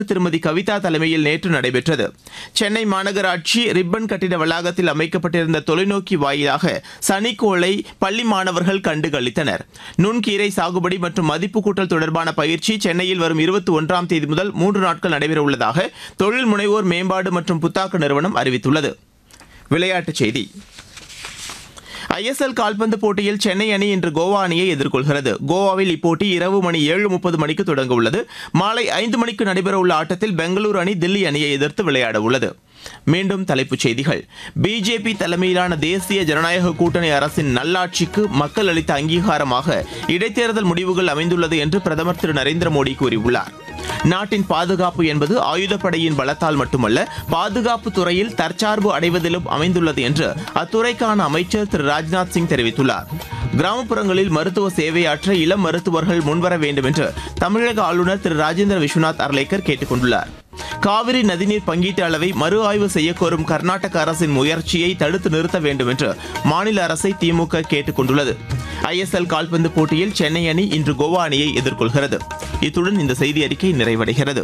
திருமதி கவிதா தலைமையில் நேற்று நடைபெற்றது சென்னை மாநகராட்சி ரிப்பன் கட்டிட வளாகத்தில் அமைக்கப்பட்டிருந்த தொலைநோக்கி வாயிலாக சனிக்கோளை பள்ளி மாணவர்கள் கண்டுகளித்தனர் நுண்கீரை சாகுபடி மற்றும் மதிப்பு கூட்டல் தொடர்பான பயிற்சி சென்னையில் வரும் இருபத்தி ஒன்றாம் தேதி முதல் மூன்று நாட்கள் நடைபெறவுள்ளதாக தொழில் முனைவோர் மேம்பாடு மற்றும் புத்தாக்க நிறுவனம் அறிவித்துள்ளது விளையாட்டுச் செய்தி ஐஎஸ்எல் கால்பந்து போட்டியில் சென்னை அணி இன்று கோவா அணியை எதிர்கொள்கிறது கோவாவில் இப்போட்டி இரவு மணி ஏழு முப்பது மணிக்கு தொடங்க உள்ளது மாலை ஐந்து மணிக்கு நடைபெறவுள்ள ஆட்டத்தில் பெங்களூரு அணி தில்லி அணியை எதிர்த்து விளையாட உள்ளது மீண்டும் தலைப்புச் செய்திகள் பிஜேபி தலைமையிலான தேசிய ஜனநாயக கூட்டணி அரசின் நல்லாட்சிக்கு மக்கள் அளித்த அங்கீகாரமாக இடைத்தேர்தல் முடிவுகள் அமைந்துள்ளது என்று பிரதமர் திரு நரேந்திர மோடி கூறியுள்ளார் நாட்டின் பாதுகாப்பு என்பது ஆயுதப்படையின் பலத்தால் மட்டுமல்ல பாதுகாப்பு துறையில் தற்சார்பு அடைவதிலும் அமைந்துள்ளது என்று அத்துறைக்கான அமைச்சர் திரு ராஜ்நாத் சிங் தெரிவித்துள்ளார் கிராமப்புறங்களில் மருத்துவ சேவையாற்ற இளம் மருத்துவர்கள் முன்வர வேண்டும் என்று தமிழக ஆளுநர் திரு ராஜேந்திர விஸ்வநாத் அர்லேக்கர் கேட்டுக் கொண்டுள்ளார் காவிரி நதிநீர் பங்கீட்டு அளவை மறு ஆய்வு செய்யக்கோரும் கர்நாடக அரசின் முயற்சியை தடுத்து நிறுத்த வேண்டும் என்று மாநில அரசை திமுக கேட்டுக் கொண்டுள்ளது ஐஎஸ்எல் கால்பந்து போட்டியில் சென்னை அணி இன்று கோவா அணியை எதிர்கொள்கிறது இத்துடன் இந்த செய்தி அறிக்கை நிறைவடைகிறது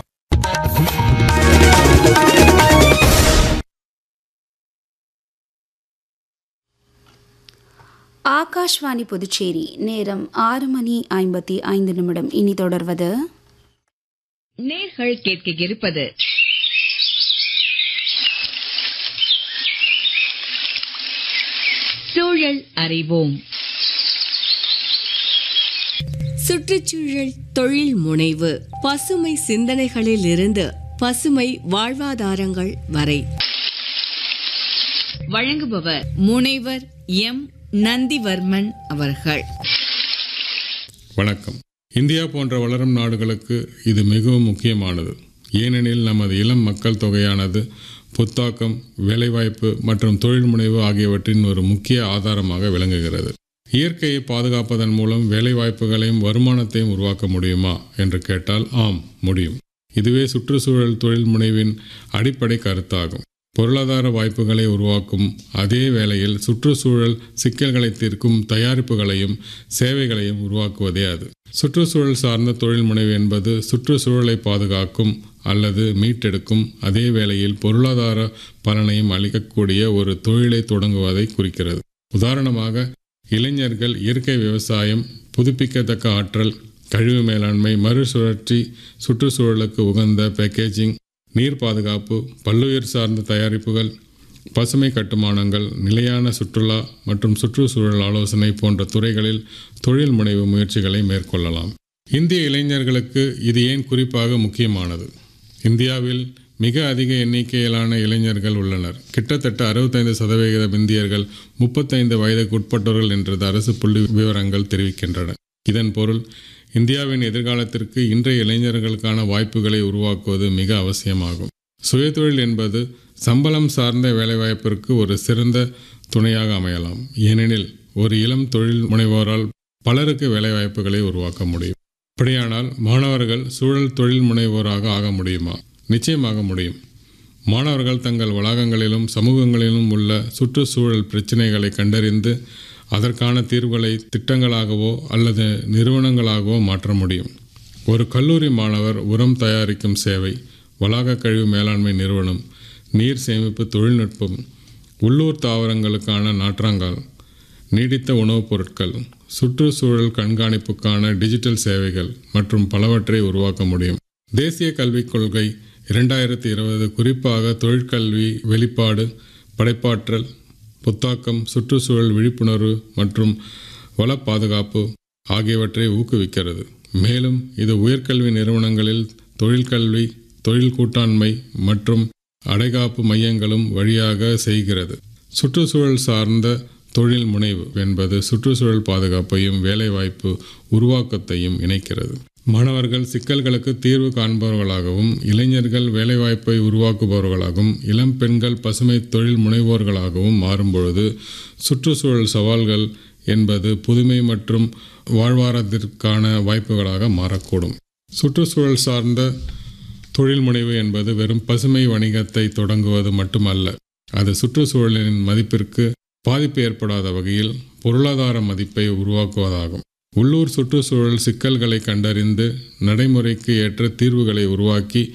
ஆகாஷ்வாணி புதுச்சேரி நேரம் ஆறு மணி ஐம்பத்தி ஐந்து நிமிடம் இனி தொடர்வது நேர்கள் கேட்க இருப்பது சூழல் அறிவோம் சுற்றுச்சூழல் தொழில் முனைவு பசுமை சிந்தனைகளில் இருந்து பசுமை வாழ்வாதாரங்கள் வரை வழங்குபவர் முனைவர் எம் நந்திவர்மன் அவர்கள் வணக்கம் இந்தியா போன்ற வளரும் நாடுகளுக்கு இது மிகவும் முக்கியமானது ஏனெனில் நமது இளம் மக்கள் தொகையானது புத்தாக்கம் வேலைவாய்ப்பு மற்றும் தொழில் முனைவு ஆகியவற்றின் ஒரு முக்கிய ஆதாரமாக விளங்குகிறது இயற்கையை பாதுகாப்பதன் மூலம் வேலைவாய்ப்புகளையும் வருமானத்தையும் உருவாக்க முடியுமா என்று கேட்டால் ஆம் முடியும் இதுவே சுற்றுச்சூழல் தொழில் முனைவின் அடிப்படை கருத்தாகும் பொருளாதார வாய்ப்புகளை உருவாக்கும் அதே வேளையில் சுற்றுச்சூழல் சிக்கல்களை தீர்க்கும் தயாரிப்புகளையும் சேவைகளையும் உருவாக்குவதே அது சுற்றுச்சூழல் சார்ந்த தொழில் முனைவு என்பது சுற்றுச்சூழலை பாதுகாக்கும் அல்லது மீட்டெடுக்கும் அதே வேளையில் பொருளாதார பலனையும் அளிக்கக்கூடிய ஒரு தொழிலை தொடங்குவதை குறிக்கிறது உதாரணமாக இளைஞர்கள் இயற்கை விவசாயம் புதுப்பிக்கத்தக்க ஆற்றல் கழிவு மேலாண்மை மறுசுழற்சி சுற்றுச்சூழலுக்கு உகந்த பேக்கேஜிங் நீர் பாதுகாப்பு பல்லுயிர் சார்ந்த தயாரிப்புகள் பசுமை கட்டுமானங்கள் நிலையான சுற்றுலா மற்றும் சுற்றுச்சூழல் ஆலோசனை போன்ற துறைகளில் தொழில் முனைவு முயற்சிகளை மேற்கொள்ளலாம் இந்திய இளைஞர்களுக்கு இது ஏன் குறிப்பாக முக்கியமானது இந்தியாவில் மிக அதிக எண்ணிக்கையிலான இளைஞர்கள் உள்ளனர் கிட்டத்தட்ட அறுபத்தைந்து சதவிகிதம் இந்தியர்கள் முப்பத்தைந்து வயதுக்கு உட்பட்டவர்கள் என்றது அரசு புள்ளி விவரங்கள் தெரிவிக்கின்றன இதன் பொருள் இந்தியாவின் எதிர்காலத்திற்கு இன்றைய இளைஞர்களுக்கான வாய்ப்புகளை உருவாக்குவது மிக அவசியமாகும் சுயதொழில் என்பது சம்பளம் சார்ந்த வேலைவாய்ப்பிற்கு ஒரு சிறந்த துணையாக அமையலாம் ஏனெனில் ஒரு இளம் தொழில் முனைவோரால் பலருக்கு வேலைவாய்ப்புகளை உருவாக்க முடியும் அப்படியானால் மாணவர்கள் சூழல் தொழில் முனைவோராக ஆக முடியுமா நிச்சயமாக முடியும் மாணவர்கள் தங்கள் வளாகங்களிலும் சமூகங்களிலும் உள்ள சுற்றுச்சூழல் பிரச்சினைகளை கண்டறிந்து அதற்கான தீர்வுகளை திட்டங்களாகவோ அல்லது நிறுவனங்களாகவோ மாற்ற முடியும் ஒரு கல்லூரி மாணவர் உரம் தயாரிக்கும் சேவை வளாக கழிவு மேலாண்மை நிறுவனம் நீர் சேமிப்பு தொழில்நுட்பம் உள்ளூர் தாவரங்களுக்கான நாற்றாங்கால் நீடித்த உணவுப் பொருட்கள் சுற்றுச்சூழல் கண்காணிப்புக்கான டிஜிட்டல் சேவைகள் மற்றும் பலவற்றை உருவாக்க முடியும் தேசிய கல்விக் கொள்கை இரண்டாயிரத்தி இருபது குறிப்பாக தொழிற்கல்வி வெளிப்பாடு படைப்பாற்றல் புத்தாக்கம் சுற்றுச்சூழல் விழிப்புணர்வு மற்றும் வள பாதுகாப்பு ஆகியவற்றை ஊக்குவிக்கிறது மேலும் இது உயர்கல்வி நிறுவனங்களில் தொழிற்கல்வி தொழில் கூட்டாண்மை மற்றும் அடைகாப்பு மையங்களும் வழியாக செய்கிறது சுற்றுச்சூழல் சார்ந்த தொழில் முனைவு என்பது சுற்றுச்சூழல் பாதுகாப்பையும் வேலைவாய்ப்பு உருவாக்கத்தையும் இணைக்கிறது மாணவர்கள் சிக்கல்களுக்கு தீர்வு காண்பவர்களாகவும் இளைஞர்கள் வேலைவாய்ப்பை உருவாக்குபவர்களாகவும் இளம் பெண்கள் பசுமை தொழில் முனைவோர்களாகவும் மாறும்பொழுது சுற்றுச்சூழல் சவால்கள் என்பது புதுமை மற்றும் வாழ்வாரத்திற்கான வாய்ப்புகளாக மாறக்கூடும் சுற்றுச்சூழல் சார்ந்த தொழில் முனைவு என்பது வெறும் பசுமை வணிகத்தை தொடங்குவது மட்டுமல்ல அது சுற்றுச்சூழலின் மதிப்பிற்கு பாதிப்பு ஏற்படாத வகையில் பொருளாதார மதிப்பை உருவாக்குவதாகும் உள்ளூர் சுற்றுச்சூழல் சிக்கல்களை கண்டறிந்து நடைமுறைக்கு ஏற்ற தீர்வுகளை உருவாக்கி